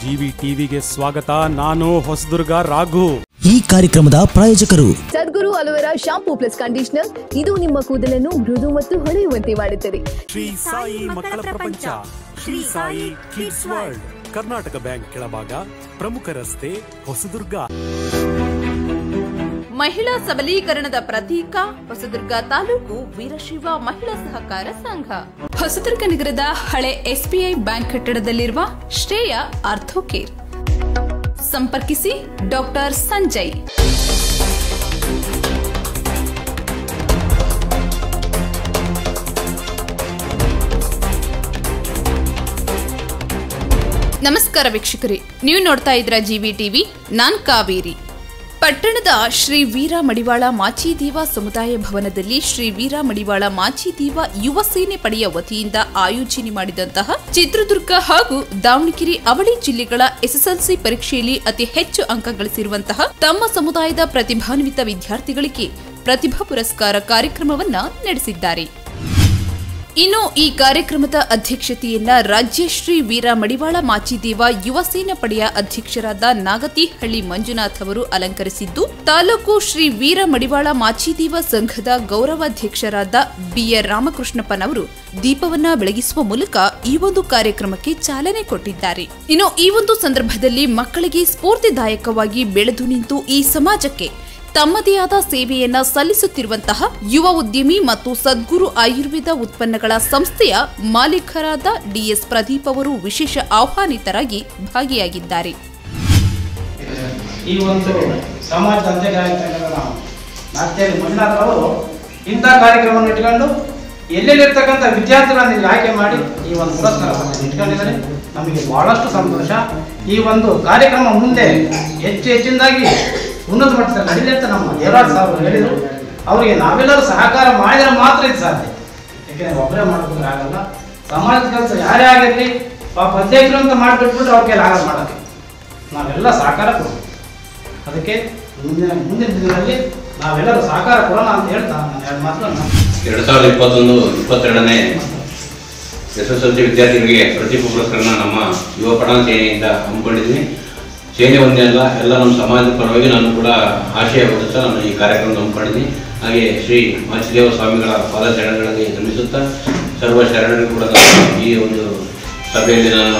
GV ಟಿವಿಗೆ ಸ್ವಾಗತ ನಾನು ಹೊಸದುರ್ಗ ರಾಘು ಈ ಕಾರ್ಯಕ್ರಮದ ಪ್ರಾಯೋಜಕರು Sadguru aloe vera shampoo plus conditioner ಇದು ನಿಮ್ಮ ಕೂದಲನ್ನು ಮೃದು ಮತ್ತು ಹೊಳೆಯುವಂತೆ ಮಾಡುತ್ತದೆ ಶ್ರೀ ಸಾಯಿ ಮಕ್ಕಳ ಪ್ರಪಂಚ Shri Sai kids world Karnataka bank ಕೆಳಭಾಗ ಪ್ರಮುಖ ರಸ್ತೆ ಹೊಸದುರ್ಗ ಮಹಿಳಾ ಸಬಲೀಕರಣದ ಪ್ರತೀಕ ಹೊಸದುರ್ಗ ತಾಲೂಕು ವೀರಶೈವ ಮಹಿಳಾ ಸಹಕಾರ ಸಂಘ ಹೊಸದುರ್ಗ ನಗರದ ಹಳೆ ಎಸ್ಬಿಐ ಬ್ಯಾಂಕ್ ಕಟ್ಟಡದಲ್ಲಿರುವ ಶ್ರೇಯ ಆರ್ಥೋಕೇರ್ ಸಂಪರ್ಕಿಸಿ ಡಾಕ್ಟರ್ ಸಂಜಯ್ ನಮಸ್ಕಾರ ವೀಕ್ಷಕರೇ ನೀವು ನೋಡ್ತಾ ಇದ್ರ ಜಿವಿ ಟಿವಿ ನಾನ್ ಕಾವೇರಿ ಪಟ್ಟಣದ ಶ್ರೀ ವೀರ ಮಡಿವಾಳ ಮಾಚಿದೇವ ಸಮುದಾಯ ಭವನದಲ್ಲಿ ಶ್ರೀ ವೀರ ಮಡಿವಾಳ ಮಾಚಿದೇವ ಯುವ ಸೇನೆ ಪಡೆಯ ವತಿಯಿಂದ ಆಯೋಜನೆ ಮಾಡಿದಂತಹ ಚಿತ್ರದುರ್ಗ ಹಾಗೂ ದಾವಣಗೆರೆ ಅವಳಿ ಜಿಲ್ಲೆಗಳ ಎಸ್ಎಸ್ಎಲ್ಸಿ ಪರೀಕ್ಷೆಯಲ್ಲಿ ಅತಿ ಹೆಚ್ಚು ಅಂಕ ಗಳಿಸಿರುವಂತಹ ತಮ್ಮ ಸಮುದಾಯದ ಪ್ರತಿಭಾನ್ವಿತ ವಿದ್ಯಾರ್ಥಿಗಳಿಗೆ ಪ್ರತಿಭಾ ಪುರಸ್ಕಾರ ಕಾರ್ಯಕ್ರಮವನ್ನ ನಡೆಸಿದ್ದಾರೆ ಇನ್ನು ಈ ಕಾರ್ಯಕ್ರಮದ ಅಧ್ಯಕ್ಷತೆಯನ್ನ ರಾಜ್ಯ ಶ್ರೀ ವೀರ ಮಡಿವಾಳ ಮಾಚಿದೇವ ಯುವ ಸೇನಾ ಪಡೆಯ ಅಧ್ಯಕ್ಷರಾದ ನಾಗತಿಹಳ್ಳಿ ಮಂಜುನಾಥ್ ಅವರು ಅಲಂಕರಿಸಿದ್ದು ತಾಲೂಕು ಶ್ರೀ ವೀರ ಮಡಿವಾಳ ಮಾಚಿದೇವ ಸಂಘದ ಗೌರವಾಧ್ಯಕ್ಷರಾದ ಬಿಆರ್ ರಾಮಕೃಷ್ಣಪ್ಪನವರು ದೀಪವನ್ನ ಬೆಳಗಿಸುವ ಮೂಲಕ ಈ ಒಂದು ಕಾರ್ಯಕ್ರಮಕ್ಕೆ ಚಾಲನೆ ಕೊಟ್ಟಿದ್ದಾರೆ ಇನ್ನು ಈ ಒಂದು ಸಂದರ್ಭದಲ್ಲಿ ಮಕ್ಕಳಿಗೆ ಸ್ಫೂರ್ತಿದಾಯಕವಾಗಿ ಬೆಳೆದು ನಿಂತು ಈ ಸಮಾಜಕ್ಕೆ ತಮ್ಮದೇ ಆದ ಸೇವೆಯನ್ನ ಸಲ್ಲಿಸುತ್ತಿರುವಂತಹ ಯುವ ಉದ್ಯಮಿ ಮತ್ತು ಸದ್ಗುರು ಆಯುರ್ವೇದ ಉತ್ಪನ್ನಗಳ ಸಂಸ್ಥೆಯ ಮಾಲೀಕರಾದ ಡಿಎಸ್ ಪ್ರದೀಪ್ ಅವರು ವಿಶೇಷ ಆಹ್ವಾನಿತರಾಗಿ ಭಾಗಿಯಾಗಿದ್ದಾರೆ ಈ ಒಂದು ಸಮಾಜದ ಅಂತ್ಯಕಾರ್ಯಕ್ರಮದ ನಾವು ನಾಲ್ಕೇಳಿ ಮಂಜುನಾಥರವರು ಇಂಥ ಕಾರ್ಯಕ್ರಮವನ್ನು ಇಟ್ಕೊಂಡು ಎಲ್ಲೆಲ್ಲಿರ್ತಕ್ಕಂಥ ವಿದ್ಯಾರ್ಥಿಗಳನ್ನು ಇಲ್ಲಿ ಆಯ್ಕೆ ಮಾಡಿ ಈ ಒಂದು ಪುರಸ್ಕಾರವನ್ನು ಇಟ್ಕೊಂಡಿದ್ದಾರೆ ನಮಗೆ ಬಹಳಷ್ಟು ಸಂತೋಷ ಈ ಒಂದು ಕಾರ್ಯಕ್ರಮ ಮುಂದೆ ಹೆಚ್ಚು ಹೆಚ್ಚಿನದಾಗಿ ಉನ್ನತ ಮಟ್ಟದಲ್ಲಿ ನಡೀಲಿ ಅಂತ ನಮ್ಮ ದೇವರಾಜ್ ಸಾಹೇಬರು ಹೇಳಿದರು ಅವರಿಗೆ ನಾವೆಲ್ಲರೂ ಸಹಕಾರ ಮಾಡಿದರೆ ಮಾತ್ರ ಇದು ಸಾಧ್ಯ ಯಾಕೆಂದರೆ ಒಬ್ಬರೇ ಮಾಡೋದಕ್ಕೆ ಆಗಲ್ಲ ಸಮಾಜದ ಕೆಲಸ ಯಾರೇ ಆಗಿರಲಿ ಪಾಪ ಅಧ್ಯಕ್ಷರು ಅಂತ ಮಾಡಿಬಿಟ್ಬಿಟ್ರೆ ಅವ್ರ ಕೈಲಿ ಆಗಲ್ಲ ಮಾಡೋಕ್ಕೆ ನಾವೆಲ್ಲ ಸಹಕಾರ ಕೊಡೋಣ ಅದಕ್ಕೆ ಮುಂದಿನ ಮುಂದಿನ ದಿನಗಳಲ್ಲಿ ನಾವೆಲ್ಲರೂ ಸಹಕಾರ ಕೊಡೋಣ ಅಂತ ಹೇಳ್ತಾ ನಾನು ಎರಡು ಮಾತನ್ನು ಎರಡು ಸಾವಿರದ ಇಪ್ಪತ್ತೊಂದು ಇಪ್ಪತ್ತೆರಡನೇ ಎಸ್ ಎಸ್ ಎಲ್ ಸಿ ವಿದ್ಯಾರ್ಥಿಗಳಿಗೆ ಪ್ರತಿಭಾ ಪುರಸ್ಕಾರನ ನಮ್ಮ ಯುವ ಪಠಣ ಸೇನೆಯಿಂದ ಹಮ್ಮಿಕೊಂಡಿದ್ದೀನಿ ಸೇನೆ ಒಂದೇ ಅಲ್ಲ ಎಲ್ಲ ನಮ್ಮ ಸಮಾಜದ ಪರವಾಗಿ ನಾನು ಕೂಡ ಆಶಯ ಹೊರಡಿಸ್ತಾ ನಾನು ಈ ಕಾರ್ಯಕ್ರಮ ಹಮ್ಮಿಕೊಂಡಿದ್ದೀನಿ ಹಾಗೆ ಶ್ರೀ ಮಾಚಿದೇವ ಸ್ವಾಮಿಗಳ ಪಾದ ಶರಣಗಳಲ್ಲಿ ನಮಿಸುತ್ತಾ ಸರ್ವ ಶರಣರಿಗೂ ಕೂಡ ನಾನು ಈ ಒಂದು ಸಭೆಯಲ್ಲಿ ನಾನು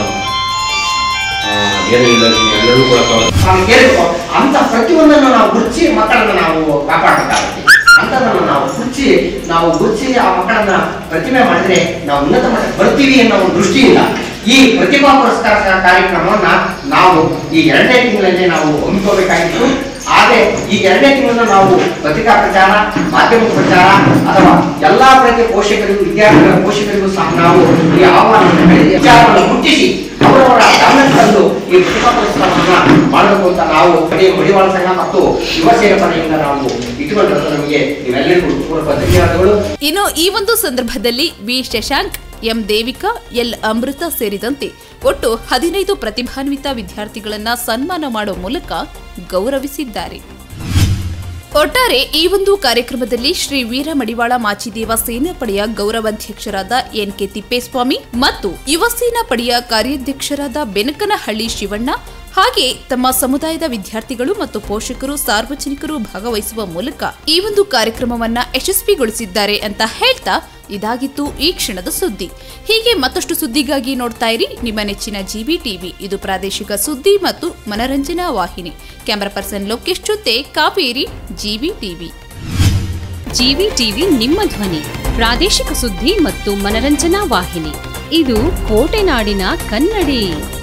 ಆ, ಏನು ಹೇಳಿದ್ದೀನಿ ಎಲ್ಲರೂ ಕೂಡ ಸ್ವಾಗತ ನಾವು ಕೇಳಿದ್ವು ಅಂತ ಪ್ರತಿಯೊಂದನ್ನು ನಾವು ಗುರ್ಚಿ ಮಕ್ಕಳನ್ನ ನಾವು ಕಾಪಾಡಬೇಕಾಗುತ್ತೆ ಅಂಥದ್ದನ್ನು ನಾವು ಗುರ್ಚಿ ನಾವು ಗುರ್ಚಿ ಆ ಮಕ್ಕಳನ್ನ ಪ್ರತಿಮೆ ಮಾಡಿದ್ರೆ ನಾವು ಉನ್ನತ ಮಟ್ಟಕ್ಕೆ ಬರ್ತೀವಿ ಅನ್ನೋ ಒಂದು ದೃಷ್ಟಿಯಿಂದ ಈ ಪ್ರತಿಭಾ ಪುರಸ್ಕಾರ ಕಾರ್ಯಕ್ರಮವನ್ನ ನಾವು ಈ ಎರಡನೇ ತಿಂಗಳಲ್ಲಿ ನಾವು ಹಮ್ಮಿಕೋಬೇಕಾಗಿತ್ತು ಆದರೆ ಈ ಎರಡನೇ ತಿಂಗಳನ್ನು ನಾವು ಪತ್ರಿಕಾ ಪ್ರಚಾರ ಮಾಧ್ಯಮ ಪ್ರಚಾರ ಅಥವಾ ಎಲ್ಲಾ ಪ್ರತಿ ಪೋಷಕರಿಗೂ ವಿದ್ಯಾರ್ಥಿಗಳ ಪೋಷಕರಿಗೂ ಸಹ ನಾವು ಈ ಆಹ್ವಾನವನ್ನು ನೀಡಿ ವಿಚಾರವನ್ನು ಮುಟ್ಟಿಸಿ ಅವರವರ ಗಮನಕ್ಕೆ ತಂದು ಈ ಪ್ರತಿಭಾ ಪುರಸ್ಕಾರವನ್ನ ಮಾಡಬೇಕು ಅಂತ ನಾವು ಮಡಿ ಮಡಿವಾಳ ಸಂಘ ಮತ್ತು ಯುವ ಸೇನೆ ಪಡೆಯಿಂದ ನಾವು ಇಟ್ಟುಕೊಂಡಿರೋದು ನಮಗೆ ನೀವೆಲ್ಲರಿಗೂ ಪೂರ್ವಕ ಧನ್ಯವಾದಗಳು ಇನ್ನು ಈ ಒಂದು ಸಂದರ್ಭದಲ್ಲಿ V Shashank M Devika L Amrutha ಸೇರಿದಂತೆ ಒಟ್ಟು ಹದಿನೈದು ಪ್ರತಿಭಾನ್ವಿತ ವಿದ್ಯಾರ್ಥಿಗಳನ್ನ ಸನ್ಮಾನ ಮಾಡುವ ಮೂಲಕ ಗೌರವಿಸಿದ್ದಾರೆ ಒಟ್ಟಾರೆ ಈ ಒಂದು ಕಾರ್ಯಕ್ರಮದಲ್ಲಿ ಶ್ರೀ ವೀರ ಮಡಿವಾಳ ಮಾಚಿದೇವ ಸೇನಾ ಪಡೆಯ ಗೌರವಾಧ್ಯಕ್ಷರಾದ ಎನ್ ಕೆ ತಿಪ್ಪೇಸ್ವಾಮಿ ಮತ್ತು ಯುವ ಸೇನಾ ಪಡೆಯ ಕಾರ್ಯಾಧ್ಯಕ್ಷರಾದ ಬೆನಕನಹಳ್ಳಿ ಶಿವಣ್ಣ ಹಾಗೆ ತಮ್ಮ ಸಮುದಾಯದ ವಿದ್ಯಾರ್ಥಿಗಳು ಮತ್ತು ಪೋಷಕರು ಸಾರ್ವಜನಿಕರು ಭಾಗವಹಿಸುವ ಮೂಲಕ ಈ ಒಂದು ಕಾರ್ಯಕ್ರಮವನ್ನ ಯಶಸ್ವಿಗೊಳಿಸಿದ್ದಾರೆ ಅಂತ ಹೇಳ್ತಾ ಇದಾಗಿತ್ತು ಈ ಕ್ಷಣದ ಸುದ್ದಿ ಹೀಗೆ ಮತ್ತಷ್ಟು ಸುದ್ದಿಗಾಗಿ ನೋಡ್ತಾ ಇರಿ ನಿಮ್ಮ ನೆಚ್ಚಿನ ಜಿಬಿ ಟಿವಿ ಇದು ಪ್ರಾದೇಶಿಕ ಸುದ್ದಿ ಮತ್ತು ಮನರಂಜನಾ ವಾಹಿನಿ ಕ್ಯಾಮರಾ ಪರ್ಸನ್ ಲೋಕೇಶ್ ಜೊತೆ Kaveri GV TV GV TV ನಿಮ್ಮ ಧ್ವನಿ ಪ್ರಾದೇಶಿಕ ಸುದ್ದಿ ಮತ್ತು ಮನರಂಜನಾ ವಾಹಿನಿ ಇದು ಕೋಟೆನಾಡಿನ ಕನ್ನಡಿ